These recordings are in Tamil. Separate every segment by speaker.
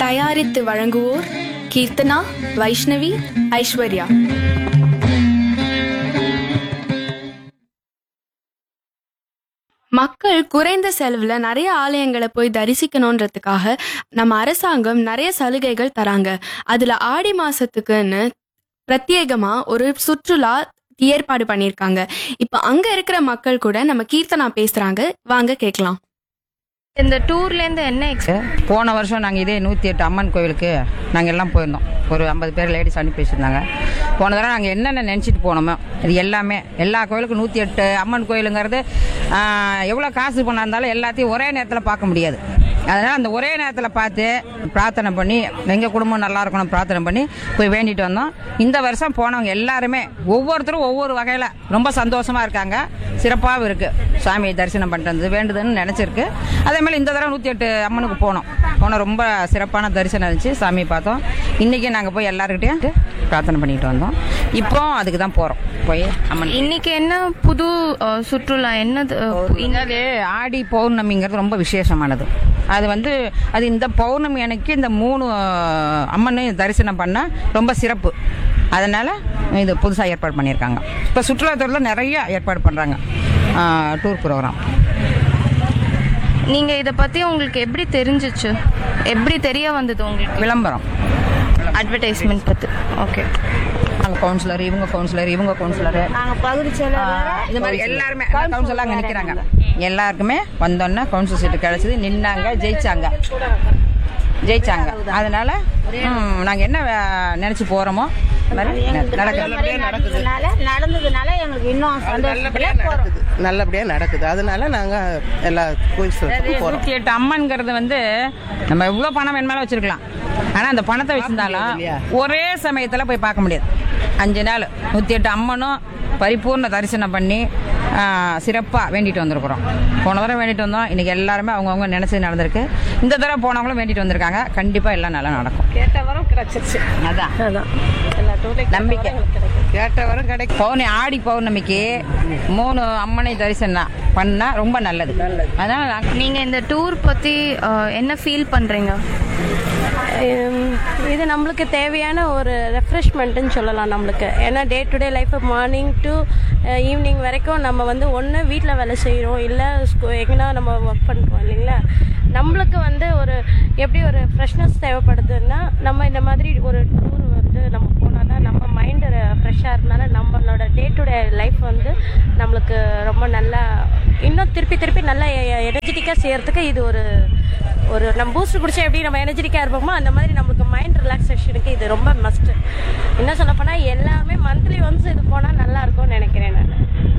Speaker 1: தயாரித்து வழங்குவோர் கீர்த்தனா வைஷ்ணவி ஐஸ்வர்யா மக்கள் குறைந்த செலவுல நிறைய ஆலயங்களை போய் தரிசிக்கணுன்றதுக்காக நம்ம அரசாங்கம் நிறைய சலுகைகள் தராங்க அதுல ஆடி மாசத்துக்குன்னு பிரத்யேகமா ஒரு சுற்றுலா ஏற்பாடு பண்ணியிருக்காங்க இப்போ அங்க இருக்கிற மக்கள் கூட நம்ம கீர்த்தனா பேசுறாங்க வாங்க கேட்கலாம்
Speaker 2: இந்த டூர்லேருந்து என்ன எக்ஸ்
Speaker 3: போன வருஷம் நாங்கள் இதே நூற்றி எட்டு அம்மன் கோவிலுக்கு நாங்கள் எல்லாம் போயிருந்தோம் ஒரு ஐம்பது பேர் லேடிஸ் அனுப்பி வச்சுருந்தாங்க போன தடவை நாங்கள் என்னென்ன நினச்சிட்டு போனோமோ இது எல்லாமே எல்லா கோயிலுக்கும் நூற்றி எட்டு அம்மன் கோயிலுங்கிறது எவ்வளோ காசு பண்ணா இருந்தாலும் எல்லாத்தையும் ஒரே நேரத்தில் பார்க்க முடியாது அதனால் அந்த ஒரே நேரத்தில் பார்த்து பிரார்த்தனை பண்ணி எங்கள் குடும்பம் நல்லா இருக்கணும் பிரார்த்தனை பண்ணி போய் வேண்டிட்டு வந்தோம் இந்த வருஷம் போனவங்க எல்லாருமே ஒவ்வொருத்தரும் ஒவ்வொரு வகையில் ரொம்ப சந்தோஷமாக இருக்காங்க சிறப்பாகவும் இருக்குது சாமியை தரிசனம் பண்ணிட்டு வந்தது வேண்டுதுன்னு நினச்சிருக்கு அதே மாதிரி இந்த தடவை நூற்றி எட்டு அம்மனுக்கு போனோம் போனோம் ரொம்ப சிறப்பான தரிசனம் இருந்துச்சு சாமியை பார்த்தோம் இன்றைக்கி நாங்கள் போய் எல்லாருக்கிட்டையும் பிரார்த்தனை பண்ணிட்டு வந்தோம் இப்போ அதுக்கு தான் போகிறோம் போய் அம்மன்
Speaker 2: இன்னைக்கு என்ன புது அஹ், சுற்றுலா என்னது அஹ்,
Speaker 3: அது ஆடி பௌர்ணமிங்கிறது ரொம்ப விசேஷமானது அது வந்து அது இந்த பௌர்ணமி அன்னைக்கு இந்த மூணு அஹ், அம்மனையும் தரிசனம் பண்ணால் ரொம்ப சிறப்பு அதனால் இது புதுசாக ஏற்பாடு பண்ணியிருக்காங்க இப்போ சுற்றுலாத்துறையில் நிறைய ஏற்பாடு பண்ணுறாங்க டூர் ப்ரோக்ராம்
Speaker 2: நீங்க இத பத்தி உங்களுக்கு எப்படி தெரிஞ்சிச்சு எப்படி தெரிய வந்தது உங்களுக்கு
Speaker 3: விளம்பரம்
Speaker 2: அட்வர்டைஸ்மெண்ட் பத்தி ஓகே
Speaker 3: நாங்கள் கவுன்சிலர் இவங்க கவுன்சிலர் இவங்க கவுன்சிலர்
Speaker 4: நாங்கள் பகுதி செயலாளர்
Speaker 3: இந்த மாதிரி எல்லாருமே கவுன்சிலர் அங்கே நிற்கிறாங்க எல்லாருக்குமே வந்தோன்னே கவுன்சில் சீட்டு கிடைச்சது நின்னாங்க ஜெயிச்சாங்க ஜெயிச்சாங்க அதனால ம், நாங்க என்ன வே- நினைச்சு போறோமோ அது மாதிரி நடக்குது
Speaker 4: நடந்ததுனால நடந்ததுனால எங்களுக்கு இன்னும் சந்தோஷத்துல போகிறோம்
Speaker 5: நல்லபடியாக நடக்குது அதனால நாங்கள் எல்லா கோயில் போகிறோம்
Speaker 3: நூற்றி எட்டு அம்மன்கிறது வந்து நம்ம எவ்வளோ பணம் வேணுமாலும் வச்சிருக்கலாம் ஆனால் அந்த பணத்தை வச்சிருந்தாலும் ஒரே சமயத்தில் போய் பார்க்க முடியாது அஞ்சு நாள் நூற்றி எட்டு அம்மனும் பரிபூர்ண தரிசனம் பண்ணி சிறப்பாக வேண்டிட்டு வந்திருக்கிறோம் போன தடவை வேண்டிட்டு வந்தோம் இன்னைக்கு எல்லாருமே அவங்கவுங்க நினைச்சது நடந்திருக்கு இந்த தடவை போனவங்களும் வேண்டிட்டு வந்திருக்காங்க கண்டிப்பாக எல்லாம் நல்லா நடக்கும்
Speaker 4: கேட்டவரும் கிடைச்சிருச்சு
Speaker 3: அதான்
Speaker 4: அதான் எல்லா டூர்லையும்
Speaker 3: நம்பிக்கை
Speaker 5: கேட்டவரும் கிடைக்கும்
Speaker 3: பௌர்ணமி ஆடி பௌர்ணமிக்கு மூணு அம்மனை தரிசனம் பண்ணா ரொம்ப நல்லது அதனால நாங்க-
Speaker 2: நீங்க இந்த டூர் பத்தி அஹ், என்ன ஃபீல் பண்றீங்க
Speaker 6: ஹம், இது நம்மளுக்கு தேவையான ஒரு ரெஃப்ரெஷ்மெண்ட்டுன்னு சொல்லலாம் நம்மளுக்கு ஏன்னா day to day life morning to evening வரைக்கும் நம்ம வந்து ஒன்று வீட்டில் வேலை செய்கிறோம் இல்லை எங்கன்னா நம்ம ஒர்க் பண்ணுறோம் இல்லைங்களா நம்மளுக்கு வந்து ஒரு எப்படி ஒரு ஃப்ரெஷ்னஸ் தேவைப்படுதுன்னா நம்ம இந்த மாதிரி ஒரு டூர் வந்து நம்ம போனால் தான் நம்ம மைண்டு ஃப்ரெஷ்ஷாக இருந்தால நம்மளோட டே டு டே லைஃப் வந்து நம்மளுக்கு ரொம்ப நல்லா இன்னும் திருப்பி திருப்பி நல்லா எனர்ஜெட்டிக்காக செய்யறதுக்கு இது ஒரு ஒரு நம்ம பூஸ்ட் குடிச்சா எப்படி நம்ம எனர்ஜெட்டிக்காக இருப்போமோ அந்த மாதிரி நம்மளுக்கு மைண்ட் ரிலாக்ஸேஷனுக்கு இது ரொம்ப மஸ்ட் என்ன சொல்ல போனால் எல்லாமே மந்த்லி ஒன்ஸ் இது போனால் நல்லா இருக்கும்னு நினைக்கிறேன் நான்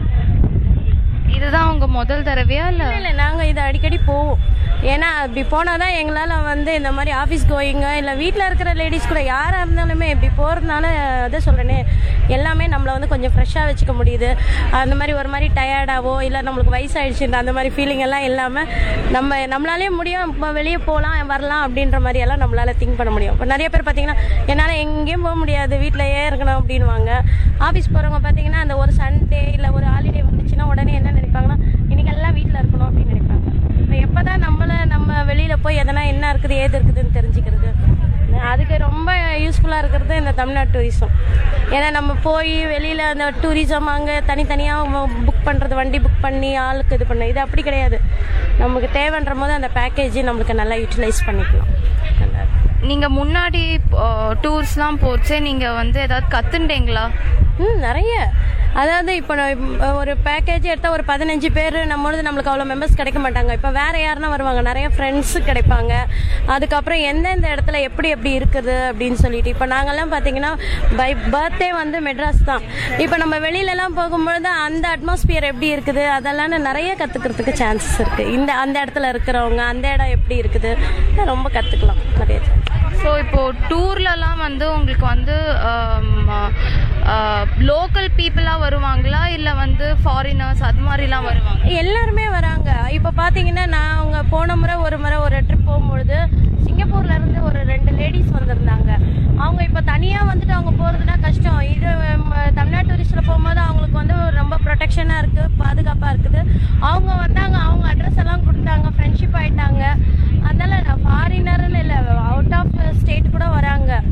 Speaker 2: இதுதான் உங்க முதல் தடவையா இல்ல
Speaker 6: இல்லை நாங்கள் இது அடிக்கடி போவோம் ஏன்னா அப்படி போனால் தான் எங்களால் வந்து இந்த மாதிரி ஆஃபீஸ் கோயிங்க இல்லை வீட்டில் இருக்கிற லேடிஸ் கூட யாராக இருந்தாலுமே இப்படி போகிறதுனால அதை சொல்கிறேனே எல்லாமே நம்மளை வந்து கொஞ்சம் ஃப்ரெஷ்ஷாக வச்சுக்க முடியுது அந்த மாதிரி ஒரு மாதிரி டயர்டாவோ இல்லை நம்மளுக்கு வயசாயிடுச்சுன்ற அந்த மாதிரி ஃபீலிங் எல்லாம் இல்லாமல் நம்ம நம்மளாலே முடியும் இப்போ வெளியே போகலாம் வரலாம் அப்படின்ற மாதிரி எல்லாம் நம்மளால் திங்க் பண்ண முடியும் இப்போ நிறைய பேர் பார்த்தீங்கன்னா என்னால் எங்கேயும் போக முடியாது வீட்டிலையே இருக்கணும் அப்படின்வாங்க ஆஃபீஸ் போகிறவங்க பார்த்தீங்கன்னா அந்த ஒரு சண்டே இல்லை ஒரு ஹாலிடே வந்துச்சுன்னா உடனே என்ன நினைப்பாங்கன்னா இன்னைக்கெல்லாம் வீட்டில் இருக்கணும் அப்படின்னு நினைப்பாங்க இப்போ எப்போ தான் நம்மளை நம்ம வெளியில் போய் எதனா என்ன இருக்குது ஏது இருக்குதுன்னு தெரிஞ்சுக்கிறது அதுக்கு ரொம்ப யூஸ்ஃபுல்லாக இருக்கிறது இந்த தமிழ்நாடு டூரிசம் ஏன்னா நம்ம போய் வெளியில் அந்த டூரிசம் அங்கே தனித்தனியாக புக் பண்ணுறது வண்டி புக் பண்ணி ஆளுக்கு இது பண்ண இது அப்படி கிடையாது நமக்கு தேவைன்ற போது அந்த பேக்கேஜ் நம்மளுக்கு நல்லா யூட்டிலைஸ் பண்ணிக்கலாம் நல்லா இருக்கும்.
Speaker 2: நீங்க முன்னாடி டூர்ஸ்லாம் போச்சே நீங்க வந்து ஏதாவது கத்துண்டீங்களா
Speaker 6: ம் நிறைய அதாவது இப்போ நான் இப்ப ஒரு பேக்கேஜ் எடுத்தால் ஒரு பதினஞ்சு பேர் நம்மளது நம்மளுக்கு அவ்வளோ மெம்பர்ஸ் கிடைக்க மாட்டாங்க இப்போ வேற யாருன்னா வருவாங்க நிறைய ஃப்ரெண்ட்ஸு கிடைப்பாங்க அதுக்கப்புறம் எந்தெந்த இடத்துல எப்படி எப்படி இருக்குது அப்படின்னு சொல்லிட்டு இப்போ நாங்கெல்லாம் பார்த்தீங்கன்னா பை பர்த்டே வந்து மெட்ராஸ் தான் இப்போ நம்ம வெளியிலலாம் போகும்பொழுது அந்த அட்மாஸ்பியர் எப்படி இருக்குது அதெல்லாம் நிறைய கற்றுக்கிறதுக்கு சான்சஸ் இருக்குது இந்த அந்த இடத்துல இருக்கிறவங்க அந்த இடம் எப்படி இருக்குது ரொம்ப கற்றுக்கலாம் நிறைய chance.
Speaker 2: ஸோ இப்போ டூர்லலாம் வந்து உங்களுக்கு வந்து லோக்கல் பீப்புளாக வருவாங்களா இல்லை வந்து ஃபாரினர்ஸ் அது மாதிரிலாம் வருவாங்க
Speaker 6: எல்லாருமே வராங்க இப்போ பார்த்தீங்கன்னா நான் அவங்க போன முறை ஒரு முறை ஒரு ட்ரிப் போகும்பொழுது சிங்கப்பூர்ல இருந்து ஒரு ரெண்டு லேடிஸ் வந்திருந்தாங்க அவங்க இப்போ தனியாக வந்துட்டு அவங்க போகிறதுனா கஷ்டம் இது ம, தமிழ்நாடு டூரிஸ்டில் போகும்போது அவங்களுக்கு வந்து ரொம்ப ப்ரொடெக்ஷனாக இருக்குது பாதுகாப்பாக இருக்குது அவங்க வந்தாங்க அவங்க அட்ரஸ் எல்லாம் கொடுத்தாங்க ஃப்ரெண்ட்ஷிப் ஆயிட்டாங்க அதனால நான் ஃபாரினர்னு இல்லை அவுட் ஆஃப்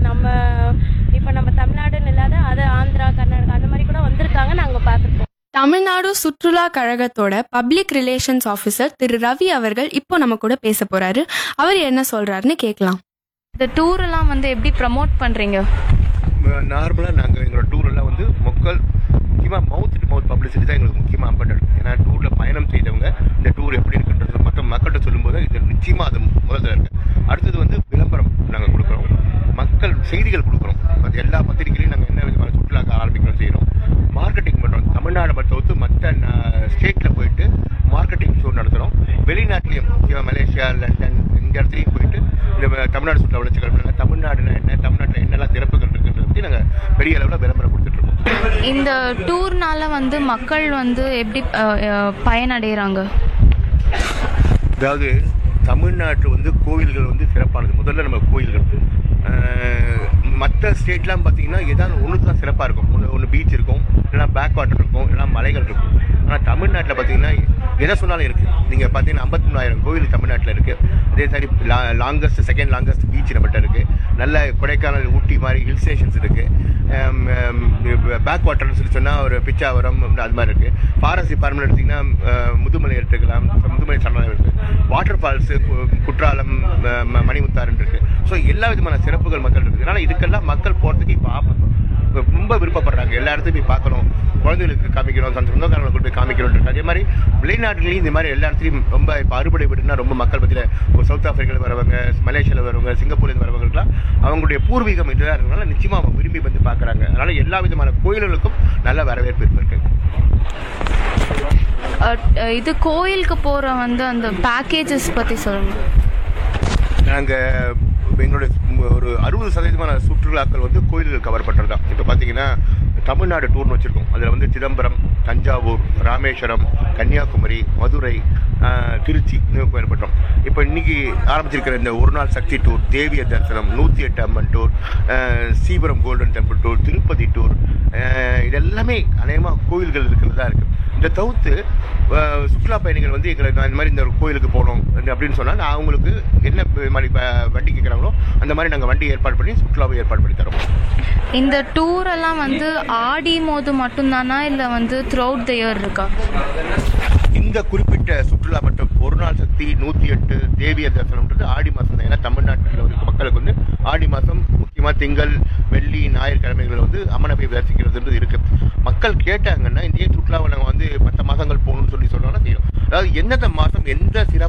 Speaker 6: நம்ம இப்போ நம்ம தமிழ்நாடுன்னு இல்லாத அது ஆந்திரா கர்நாடகா அந்த மாதிரி கூட வந்திருக்காங்க நாங்கள் பார்த்துருக்கோம்
Speaker 1: தமிழ்நாடு சுற்றுலா கழகத்தோட public relations officer Thiru Ravi அவர்கள் இப்போ நம்ம கூட பேச போறாரு அவர் என்ன சொல்றாருன்னு கேட்கலாம்
Speaker 2: இந்த டூர் எல்லாம் வந்து எப்படி ப்ரமோட் பண்றீங்க
Speaker 7: நார்மலாக நாங்கள் எங்களோட டூரெல்லாம் வந்து மக்கள் முக்கியமாக மவுத் டு மவுத் பப்ளிசிட்டி தான் எங்களுக்கு முக்கியமாக இம்பார்ட்டன்ட் ஏன்னா டூரில் பயணம் செய்தவங்க இந்த டூர் எப்படி இருக்குன்றது மற்ற மக்கள்கிட்ட சொல்லும்போது இது நிச்சயமாக அது முதல்ல இருக்கு அடுத்தது வந்து விளம்பரம் நாங்கள் கொடுக்குறோம் மக்கள் செய்திகள் கொடுக்குறோம் அது எல்லா பத்திரிகையிலையும் நாங்கள் என்ன விதமான சுற்றுலாக்க ஆரம்பிக்கணும் செய்கிறோம் மார்க்கெட்டிங் பண்ணுறோம் தமிழ்நாடு மட்டும் தவிர்த்து மற்ற ஸ்டேட்டில் போயிட்டு மார்க்கெட்டிங் ஷோ நடத்துகிறோம் வெளிநாட்டிலையும் முக்கியமாக மலேசியா லண்டன் இந்த இடத்துலையும் போயிட்டு இந்த தமிழ்நாடு சுற்றுலா வளர்ச்சிகள் நாங்கள் தமிழ்நாடுனா என்ன தமிழ்நாட்டில் என்னெல்லாம் சிறப்புகள் இருக்குன்றத பற்றி நாங்கள் பெரிய அளவில் விளம்பரம் கொடுத்துட்ருக்கோம்
Speaker 2: இந்த டூர்னால வந்து மக்கள் வந்து எப்படி அஹ், அஹ், பயனடைகிறாங்க
Speaker 7: அதாவது தமிழ்நாட்டில் வந்து கோயில்கள் வந்து சிறப்பானது முதல்ல நம்ம கோயில்கள் மற்ற ஸ்டேட்லாம் பார்த்தீங்கன்னா ஏதாவது ஒன்று தான் சிறப்பாக இருக்கும் ஒன்று ஒன்று பீச் இருக்கும் இல்லைனா பேக் வாட்டர் இருக்கும் இல்லைனா மலைகள் இருக்கும் ஆனால் தமிழ்நாட்டில் பார்த்தீங்கன்னா எதை சொன்னாலும் இருக்குது நீங்கள் பார்த்தீங்கன்னா ஐம்பத்தி மூணாயிரம் கோவில் தமிழ்நாட்டில் இருக்குது அதே மாதிரி லாங்கஸ்ட் செகண்ட் லாங்கஸ்ட் பீச் நம்மகிட்ட இருக்குது நல்ல கொடைக்கானல் ஊட்டி மாதிரி ஹில் ஸ்டேஷன்ஸ் இருக்குது பேக் வாட்டர்னு சொல்லி சொன்னால் ஒரு பிச்சாவரம் அது மாதிரி இருக்குது ஃபாரஸ்ட் டிபார்ட்மெண்ட் எடுத்திங்கன்னா அஹ், முதுமலை எடுத்துக்கலாம் முதுமலை சரணாலயம் இருக்குது வாட்டர் ஃபால்ஸு குற்றாலம் ம- ம- மணிமுத்தாறுன்னு இருக்குது ஸோ எல்லா விதமான சிறப்புகள் மக்கள் இருக்குது அதனால் இதுக்கெல்லாம் மக்கள் போகிறதுக்கு இப்போ ஆப் ரொம்ப விருப்பப்படுறாங்க எல்லா இடத்தையும் போய் பார்க்கணும் குழந்தைகளுக்கு காமிக்கணும் தன் சொந்தக்காரங்களை கொண்டு போய் காமிக்கணும் அதே மாதிரி வெளிநாட்டுலேயும் இந்த மாதிரி எல்லா இடத்துலையும் ரொம்ப இப்போ அறுபடை வீடுனா ரொம்ப மக்கள் பற்றியில் சவுத் ஆப்பிரிக்காவில் வரவங்க மலேசியாவில் வரவங்க சிங்கப்பூர்லேருந்து வரவங்களுக்குலாம் அவங்களுடைய பூர்வீகம் இதுதான் இருக்கிறதுனால நிச்சயமாக அவங்க விரும்பி வந்து பார்க்குறாங்க அதனால் எல்லா விதமான கோயில்களுக்கும் நல்ல வரவேற்பு இருக்கு
Speaker 2: அஹ், அஹ், இது கோயிலுக்கு போற வந்து அந்த பேக்கேஜஸ் பத்தி சொல்லுங்க
Speaker 7: நாங்கள் எங்களுடைய ஒரு அறுபது சதவீதமான சுற்றுலாக்கள் வந்து கோயில்கள் கவர் பண்ணுறது தான் இப்போ பார்த்தீங்கன்னா தமிழ்நாடு டூர்னு வச்சுருக்கோம் அதில் வந்து சிதம்பரம் தஞ்சாவூர் ராமேஸ்வரம் கன்னியாகுமரி மதுரை ஆஹ், திருச்சி கோயில் பண்ணுறோம் இப்போ இன்னைக்கு ஆரம்பிச்சிருக்கிற இந்த ஒரு நாள் சக்தி டூர் தேவிய தரிசனம் நூற்றி எட்டு அம்மன் டூர் ஆஹ், சீபுரம் golden temple tour Tirupati tour ஆஹ், இதெல்லாமே அநேகமாக கோயில்கள் இருக்கிறதா இருக்குது இதை தவிர்த்து அஹ், சுற்றுலா பயணிகள் வந்து எங்களை நான் இந்த மாதிரி இந்த ஒரு கோயிலுக்கு போகணும் அப்படின்னு சொன்னால் நான் அவங்களுக்கு என்ன ப- மாதிரி ப- வண்டி கேட்குறாங்களோ அந்த மாதிரி நாங்கள் வண்டி ஏற்பாடு பண்ணி சுற்றுலாவை ஏற்பாடு பண்ணி தரோம்
Speaker 2: இந்த டூர் எல்லாம் வந்து ஆடி போது மட்டும்தானா இல்ல வந்து த்ரூ அவுட் த இயர் இருக்கா
Speaker 7: இந்த குறிப்பிட்ட சுற்றுலா மட்டும் ஒரு நாள் சக்தி நூற்றி எட்டு தேவிய தரிசனம்ன்றது ஆடி மாதம் தான் ஏன்னா தமிழ்நாட்டில் இருக்க மக்களுக்கு வந்து ஆடி மாதம் முக்கியமாக திங்கள் வெள்ளி ஞாயிற்றுக்கிழமைகள் வந்து அம்மனை போய் தரிசிக்கிறதுன்றது இருக்கு மக்கள் கேட்டாங்கன்னா இந்த சுற்றுலாவை நாங்கள் வந்து மற்ற மாதங்கள் போகணும்னு சொல்லி சொன்னோம்னா செய்யும் அதாவது எந்தெந்த மாதம் எந்த சிறப்பு